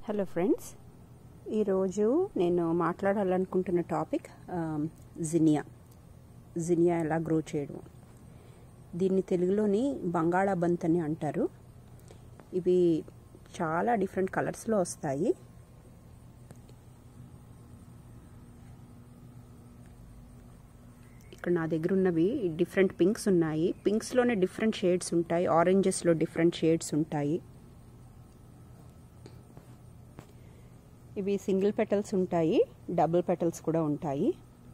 hello friends ఈరోజు నేను మాట్లాడాలనుకుంటున్న topic జినియా జినియా ఎలా గ్రో చేయడం దీన్ని తెలుగులోని బంగాళాబంత్ అని అంటారు ఇవి చాలా డిఫరెంట్ కలర్స్లో వస్తాయి ఇక్కడ నా దగ్గర ఉన్నవి డిఫరెంట్ పింక్స్ ఉన్నాయి పింక్స్లోనే డిఫరెంట్ షేడ్స్ ఉంటాయి ఆరెంజెస్లో డిఫరెంట్ షేడ్స్ ఉంటాయి ఇవి సింగిల్ పెటల్స్ ఉంటాయి డబుల్ పెటల్స్ కూడా ఉంటాయి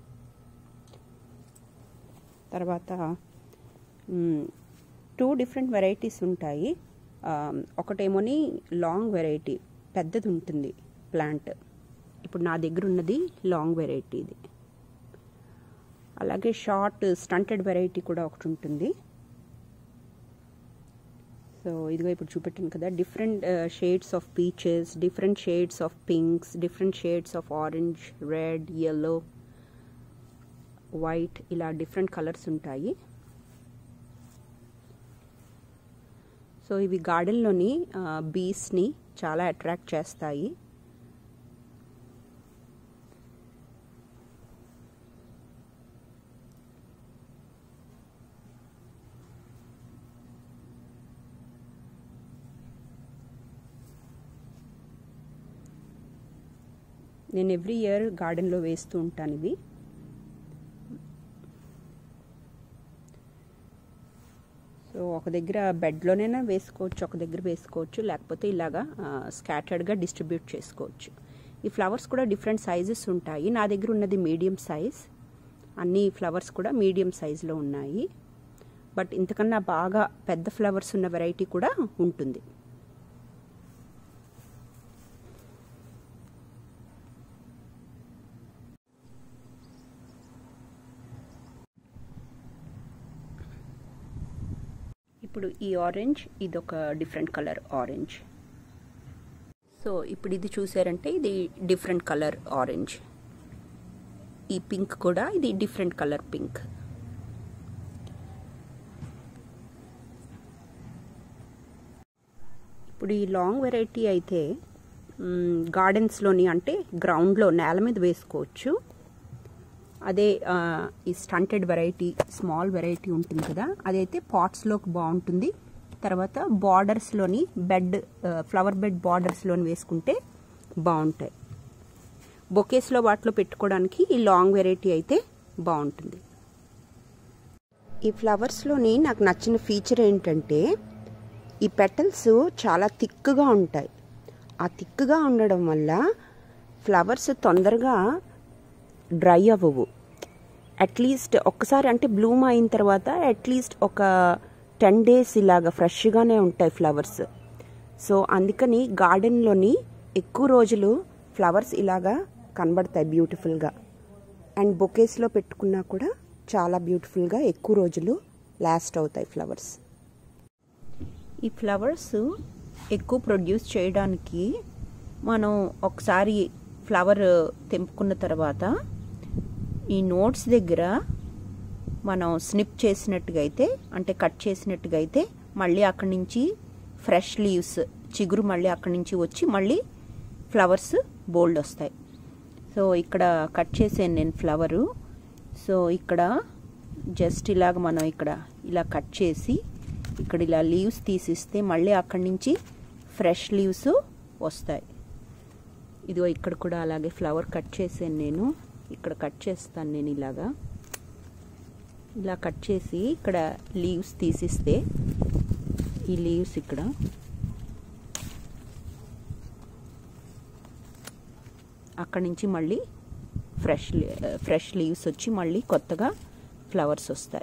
తర్వాత టూ డిఫరెంట్ వెరైటీస్ ఉంటాయి ఒకటేమోని లాంగ్ వెరైటీ పెద్దది ఉంటుంది ప్లాంట్ ఇప్పుడు నా దగ్గర ఉన్నది లాంగ్ వెరైటీ ఇది అలాగే షార్ట్ స్టంటెడ్ వెరైటీ కూడా ఒకటి ఉంటుంది సో ఇదిగో ఇప్పుడు చూపెట్టాను కదా different shades of peaches different shades of pinks different shades of orange red yellow white ఇలా డిఫరెంట్ కలర్స్ ఉంటాయి సో ఇవి గార్డెన్లోని బీస్ని చాలా అట్రాక్ట్ చేస్తాయి నేను ఎవ్రీ ఇయర్ గార్డెన్లో వేస్తూ ఉంటాను ఇవి సో ఒక దగ్గర బెడ్లోనైనా వేసుకోవచ్చు ఒక దగ్గర వేసుకోవచ్చు లేకపోతే ఇలాగా స్కాటర్డ్గా డిస్ట్రిబ్యూట్ చేసుకోవచ్చు ఈ ఫ్లవర్స్ కూడా డిఫరెంట్ సైజెస్ ఉంటాయి నా దగ్గర ఉన్నది మీడియం సైజ్ అన్ని ఫ్లవర్స్ కూడా మీడియం సైజులో ఉన్నాయి బట్ ఇంతకన్నా బాగా పెద్ద ఫ్లవర్స్ ఉన్న వెరైటీ కూడా ఉంటుంది ఇప్పుడు ఈ ఆరెంజ్ ఇది ఒక డిఫరెంట్ కలర్ ఆరెంజ్ సో ఇప్పుడు ఇది చూసారంటే ఇది డిఫరెంట్ కలర్ ఆరెంజ్ ఈ పింక్ కూడా ఇది డిఫరెంట్ కలర్ పింక్ ఇప్పుడు ఈ లాంగ్ వెరైటీ అయితే గార్డెన్స్లోని అంటే గ్రౌండ్లో నేల మీద వేసుకోవచ్చు అదే ఈ స్టంటెడ్ వెరైటీ స్మాల్ వెరైటీ ఉంటుంది కదా అదైతే పాట్స్లోకి బాగుంటుంది తర్వాత బార్డర్స్లోని బెడ్ ఫ్లవర్ బెడ్ బార్డర్స్లోని వేసుకుంటే బాగుంటాయి బొకేస్లో వాటిలో పెట్టుకోవడానికి ఈ లాంగ్ వెరైటీ అయితే బాగుంటుంది ఈ ఫ్లవర్స్లోని నాకు నచ్చిన ఫీచర్ ఏంటంటే ఈ పెటల్స్ చాలా థిక్గా ఉంటాయి ఆ థిక్గా ఉండడం వల్ల ఫ్లవర్స్ తొందరగా డ్రై అవ్వవు అట్లీస్ట్ ఒక్కసారి అంటే బ్లూమ్ అయిన తర్వాత అట్లీస్ట్ ఒక టెన్ డేస్ ఇలాగా ఫ్రెష్గానే ఉంటాయి ఫ్లవర్స్ సో అందుకని గార్డెన్లోని ఎక్కువ రోజులు ఫ్లవర్స్ ఇలాగా కనబడతాయి బ్యూటిఫుల్గా అండ్ బొకేస్లో పెట్టుకున్నా కూడా చాలా బ్యూటిఫుల్గా ఎక్కువ రోజులు లాస్ట్ అవుతాయి ఫ్లవర్స్ ఈ ఫ్లవర్స్ ఎక్కువ ప్రొడ్యూస్ చేయడానికి మనం ఒకసారి ఫ్లవర్ తెంపుకున్న తర్వాత ఈ నోట్స్ దగ్గర మనం స్నిప్ చేసినట్టుగా అయితే అంటే కట్ చేసినట్టుగా అయితే మళ్ళీ అక్కడి నుంచి ఫ్రెష్ లీవ్స్ చిగురు మళ్ళీ అక్కడి నుంచి వచ్చి మళ్ళీ ఫ్లవర్స్ బోల్డ్ వస్తాయి సో ఇక్కడ కట్ చేసాను నేను ఫ్లవరు సో ఇక్కడ జస్ట్ ఇలాగ మనం ఇక్కడ ఇలా కట్ చేసి ఇక్కడ ఇలా లీవ్స్ తీసిస్తే మళ్ళీ అక్కడి నుంచి ఫ్రెష్ లీవ్స్ వస్తాయి ఇదిగో ఇక్కడ కూడా అలాగే ఫ్లవర్ కట్ చేసాను నేను ఇక్కడ కట్ చేస్తాను నేను ఇలాగా ఇలా కట్ చేసి ఇక్కడ లీవ్స్ తీసిస్తే ఈ లీవ్స్ ఇక్కడ అక్కడి నుంచి మళ్ళీ ఫ్రెష్ ఫ్రెష్ లీవ్స్ వచ్చి మళ్ళీ కొత్తగా ఫ్లవర్స్ వస్తాయి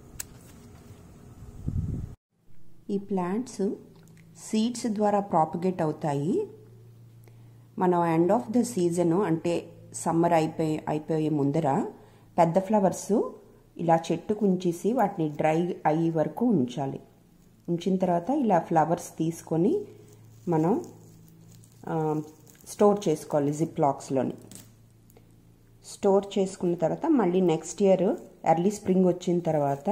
ఈ ప్లాంట్స్ సీడ్స్ ద్వారా ప్రాపగేట్ అవుతాయి మనం ఎండ్ ఆఫ్ ద సీజన్ అంటే సమ్మర్ అయిపోయి అయిపోయే ముందర పెద్ద ఫ్లవర్స్ ఇలా చెట్టుకు ఉంచేసి వాటిని డ్రై అయ్యే వరకు ఉంచాలి ఉంచిన తర్వాత ఇలా ఫ్లవర్స్ తీసుకొని మనం స్టోర్ చేసుకోవాలి జిప్ లాక్స్లోని స్టోర్ చేసుకున్న తర్వాత మళ్ళీ నెక్స్ట్ ఇయర్ ఎర్లీ స్ప్రింగ్ వచ్చిన తర్వాత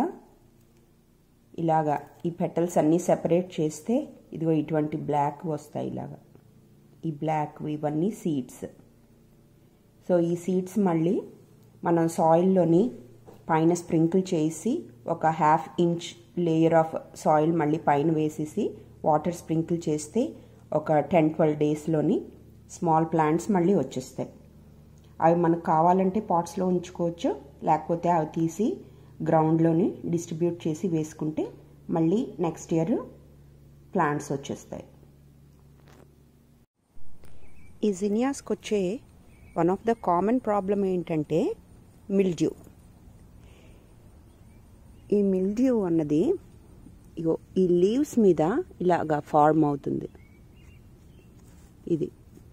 ఇలాగా ఈ పెటల్స్ అన్నీ సెపరేట్ చేస్తే ఇదిగో ఇటువంటి బ్లాక్ వస్తాయి ఇలాగా ఈ బ్లాక్ ఇవన్నీ సీడ్స్ సో ఈ సీడ్స్ మళ్ళీ మనం సాయిల్లోని పైన స్ప్రింకిల్ చేసి ఒక half inch layer of soil మళ్ళీ పైన వేసేసి వాటర్ స్ప్రింకిల్ చేస్తే ఒక టెన్ ట్వెల్వ్ డేస్లోని స్మాల్ ప్లాంట్స్ మళ్ళీ వచ్చేస్తాయి అవి మనకు కావాలంటే పాట్స్లో ఉంచుకోవచ్చు లేకపోతే అవి తీసి గ్రౌండ్లోని డిస్ట్రిబ్యూట్ చేసి వేసుకుంటే మళ్ళీ నెక్స్ట్ ఇయర్ ప్లాంట్స్ వచ్చేస్తాయి ఈ జినియాస్కి వచ్చే one of the common problem mildew మిల్డ్యూ ఈ మిల్డ్యూ అన్నది ఇగో ఈ లీవ్స్ మీద ఇలాగా ఫార్మ్ అవుతుంది ఇది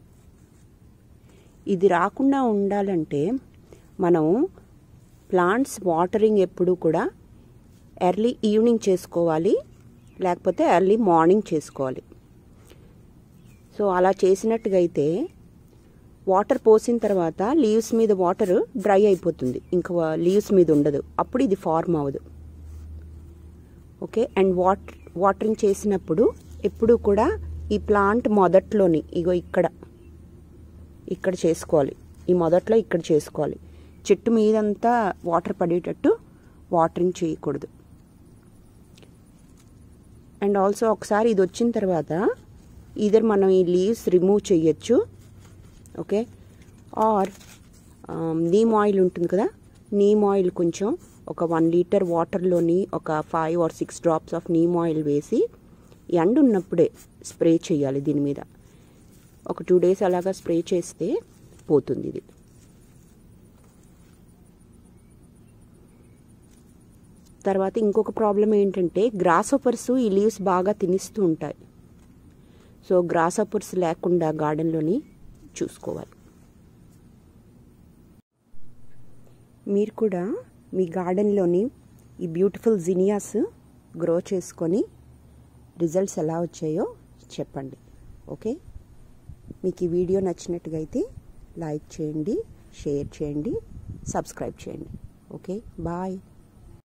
ఇది రాకుండా ఉండాలంటే మనం ప్లాంట్స్ వాటరింగ్ ఎప్పుడు కూడా ఎర్లీ ఈవినింగ్ చేసుకోవాలి లేకపోతే ఎర్లీ మార్నింగ్ చేసుకోవాలి సో అలా చేసినట్టుగా అయితే వాటర్ పోసిన తర్వాత లీవ్స్ మీద వాటర్ డ్రై అయిపోతుంది ఇంకా లీవ్స్ మీద ఉండదు అప్పుడు ఇది ఫార్మ్ అవ్వదు ఓకే అండ్ వాటర్ వాటరింగ్ చేసినప్పుడు ఎప్పుడు కూడా ఈ ప్లాంట్ మొదట్లోని ఇగో ఇక్కడ ఇక్కడ చేసుకోవాలి ఈ మొదట్లో ఇక్కడ చేసుకోవాలి చెట్టు మీదంతా వాటర్ పడేటట్టు వాటరింగ్ చేయకూడదు అండ్ ఆల్సో ఒకసారి ఇది వచ్చిన తర్వాత ఇదర్ మనం ఈ లీవ్స్ రిమూవ్ చేయొచ్చు ఓకే ఆర్ నీమ్ ఆయిల్ ఉంటుంది కదా నీమ్ ఆయిల్ కొంచెం ఒక వన్ లీటర్ వాటర్లోని ఒక five or six drops of neem oil వేసి ఎండ ఉన్నప్పుడే స్ప్రే చేయాలి దీని మీద ఒక టూ డేస్ అలాగా స్ప్రే చేస్తే పోతుంది ఇది తర్వాత ఇంకొక ప్రాబ్లం ఏంటంటే గ్రాస్ హోపర్స్ ఈ లీవ్స్ బాగా తినిస్తూ ఉంటాయి సో గ్రాస్ హోపర్స్ లేకుండా గార్డెన్లోని చూసుకోవాలి మీరు కూడా మీ గార్డెన్లోని ఈ బ్యూటిఫుల్ జినియాస్ గ్రో చేసుకొని రిజల్ట్స్ ఎలా వచ్చాయో చెప్పండి ఓకే మీకు ఈ వీడియో నచ్చినట్టుగా అయితే లైక్ చేయండి షేర్ చేయండి సబ్స్క్రైబ్ చేయండి ఓకే బాయ్